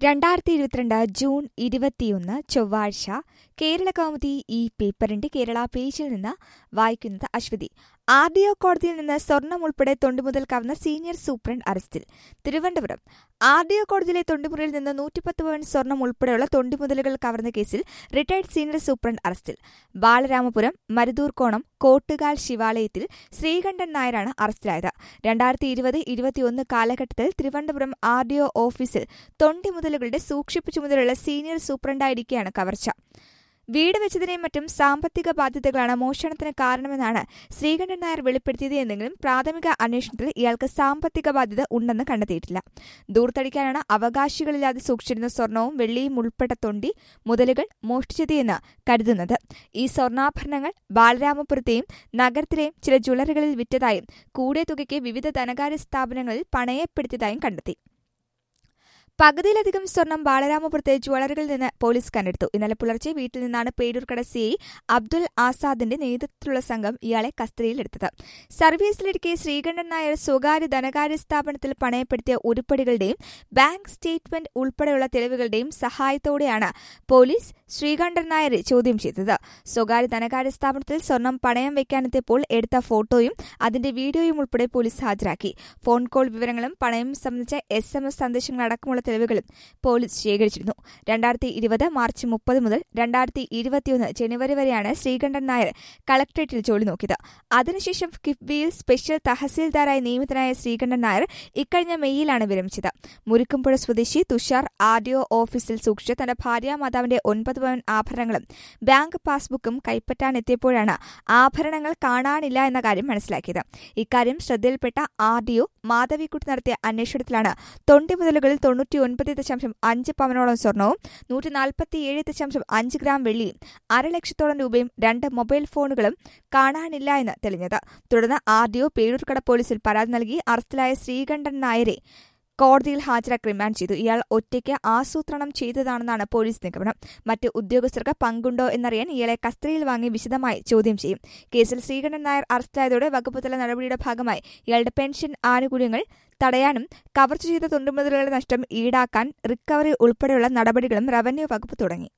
രണ്ടായിരത്തി ഇരുപത്തിരണ്ട് ജൂൺ ഇരുപത്തിയൊന്ന് ചൊവ്വാഴ്ച കേരള കൗമുദി ഈ പേപ്പറിന്റെ കേരള പേജിൽ നിന്ന് വായിക്കുന്നത് അശ്വതി ആർ ഡി ഒ കോടതിയിൽ നിന്ന് സ്വർണം ഉൾപ്പെടെ തൊണ്ടുമുതൽ കവർന്ന സീനിയർ സൂപ്രണ്ട് അറസ്റ്റിൽ തിരുവനന്തപുരം ആർ ഡി ഒ കോടതിയിലെ തൊണ്ടുമുറിയിൽ നിന്ന് നൂറ്റിപ്പത്ത് പവൻ സ്വർണം ഉൾപ്പെടെയുള്ള തൊണ്ടുമുതലുകൾ കവർന്ന കേസിൽ റിട്ടയർഡ് സീനിയർ സൂപ്രണ്ട് അറസ്റ്റിൽ ബാലരാമപുരം മരുതൂർക്കോണം കോട്ടുകാൽ ശിവാലയത്തിൽ ശ്രീകണ്ഠൻ നായരാണ് അറസ്റ്റിലായത് രണ്ടായിരത്തി ഇരുപത് ഇരുപത്തിയൊന്ന് കാലഘട്ടത്തിൽ തിരുവനന്തപുരം ആർ ഡി ഒ ഓഫീസിൽ തൊണ്ടി മുതലുകളുടെ സൂക്ഷിപ്പ് ചുമതലയുള്ള സീനിയർ സൂപ്രണ്ടായിരിക്കെയാണ് കവർച്ച വീട് വെച്ചതിനെയും മറ്റും സാമ്പത്തിക ബാധ്യതകളാണ് മോഷണത്തിന് കാരണമെന്നാണ് ശ്രീകണ്ഠൻ നായർ വെളിപ്പെടുത്തിയത് എന്നെങ്കിലും പ്രാഥമിക അന്വേഷണത്തിൽ ഇയാൾക്ക് സാമ്പത്തിക ബാധ്യത ഉണ്ടെന്ന് കണ്ടെത്തിയിട്ടില്ല ദൂർത്തടിക്കാനാണ് അവകാശികളില്ലാതെ സൂക്ഷിച്ചിരുന്ന സ്വർണവും വെള്ളിയും ഉൾപ്പെട്ട തൊണ്ടി മുതലുകൾ മോഷ്ടിച്ചത് എന്ന് കരുതുന്നത് ഈ സ്വർണ്ണാഭരണങ്ങൾ ബാലരാമപുരത്തെയും നഗരത്തിലെയും ചില ജ്വല്ലറികളിൽ വിറ്റതായും കൂടിയ തുകയ്ക്ക് വിവിധ ധനകാര്യ സ്ഥാപനങ്ങളിൽ പണയപ്പെടുത്തിയതായും കണ്ടെത്തി പകുതിയിലധികം സ്വർണം ബാലരാമപുരത്തെ ജ്വല്ലറികളിൽ നിന്ന് പോലീസ് കണ്ടെടുത്തു ഇന്നലെ പുലർച്ചെ വീട്ടിൽ നിന്നാണ് പേരൂർക്കട സി ഐ അബ്ദുൽ ആസാദിന്റെ നേതൃത്വത്തിലുള്ള സംഘം ഇയാളെ കസ്റ്റഡിയിലെടുത്തത് സർവീസിലിരിക്കെ ശ്രീകണ്ഠൻ നായർ സ്വകാര്യ ധനകാര്യ സ്ഥാപനത്തിൽ പണയപ്പെടുത്തിയ ഉരുപ്പടികളുടെയും ബാങ്ക് സ്റ്റേറ്റ്മെന്റ് ഉൾപ്പെടെയുള്ള തെളിവുകളുടെയും സഹായത്തോടെയാണ് പോലീസ് ശ്രീകണ്ഠൻ നായരെ ചോദ്യം ചെയ്തത് സ്വകാര്യ ധനകാര്യ സ്ഥാപനത്തിൽ സ്വർണം പണയം വെക്കാനെത്തിയപ്പോൾ എടുത്ത ഫോട്ടോയും അതിന്റെ വീഡിയോയും ഉൾപ്പെടെ പോലീസ് ഹാജരാക്കി ഫോൺ കോൾ വിവരങ്ങളും പണയം സംബന്ധിച്ച എസ് എം എസ് സന്ദേശങ്ങളടക്കമുള്ള തെളിവുകളും പോലീസ് ശേഖരിച്ചിരുന്നു രണ്ടായിരത്തി ഇരുപത് മാർച്ച് മുപ്പത് മുതൽ രണ്ടായിരത്തി ഇരുപത്തിയൊന്ന് ജനുവരി വരെയാണ് ശ്രീകണ്ഠൻ നായർ കളക്ടറേറ്റിൽ ജോലി നോക്കിയത് അതിനുശേഷം കിഫ്ബിയിൽ സ്പെഷ്യൽ തഹസീൽദാരായി നിയമിതനായ ശ്രീകണ്ഠൻ നായർ ഇക്കഴിഞ്ഞ മെയ്യിലാണ് വിരമിച്ചത് മുരുക്കുംപുഴ സ്വദേശി തുഷാർ ആർ ഡി ഒ ഓഫീസിൽ സൂക്ഷിച്ച തന്റെ ഭാര്യ മാതാവിന്റെ ഒൻപത് പവൻ ആഭരണങ്ങളും ബാങ്ക് പാസ്ബുക്കും കൈപ്പറ്റാനെത്തിയപ്പോഴാണ് ആഭരണങ്ങൾ കാണാനില്ല എന്ന കാര്യം മനസ്സിലാക്കിയത് ഇക്കാര്യം ശ്രദ്ധയിൽപ്പെട്ട ആർ ഡി ഒ മാധവിക്കുട്ടി നടത്തിയ അന്വേഷണത്തിലാണ് തൊണ്ടി മുതലുകളിൽ തൊണ്ണൂറ്റിയൊൻപത് ദശാംശം അഞ്ച് പവനോളം സ്വർണവും നൂറ്റി നാൽപ്പത്തിയേഴ് ദശാംശം അഞ്ച് ഗ്രാം വെള്ളിയും അരലക്ഷത്തോളം രൂപയും രണ്ട് മൊബൈൽ ഫോണുകളും കാണാനില്ല എന്ന് തെളിഞ്ഞത് തുടർന്ന് ആർ ഡി ഒ പേരൂർക്കട പോലീസിൽ പരാതി നൽകി അറസ്റ്റിലായ ശ്രീകണ്ഠൻ നായരെ കോടതിയിൽ ഹാജരാക്കി റിമാൻഡ് ചെയ്തു ഇയാൾ ഒറ്റയ്ക്ക് ആസൂത്രണം ചെയ്തതാണെന്നാണ് പോലീസ് നിഗമനം മറ്റ് ഉദ്യോഗസ്ഥർക്ക് പങ്കുണ്ടോ എന്നറിയാൻ ഇയാളെ കസ്റ്റഡിയിൽ വാങ്ങി വിശദമായി ചോദ്യം ചെയ്യും കേസിൽ ശ്രീകണ്ഠൻ നായർ അറസ്റ്റിലായതോടെ വകുപ്പുതല നടപടിയുടെ ഭാഗമായി ഇയാളുടെ പെൻഷൻ ആനുകൂല്യങ്ങൾ തടയാനും കവർച്ച ചെയ്ത തൊണ്ടുമുതലുകളുടെ നഷ്ടം ഈടാക്കാൻ റിക്കവറി ഉൾപ്പെടെയുള്ള നടപടികളും റവന്യൂ വകുപ്പ് തുടങ്ങി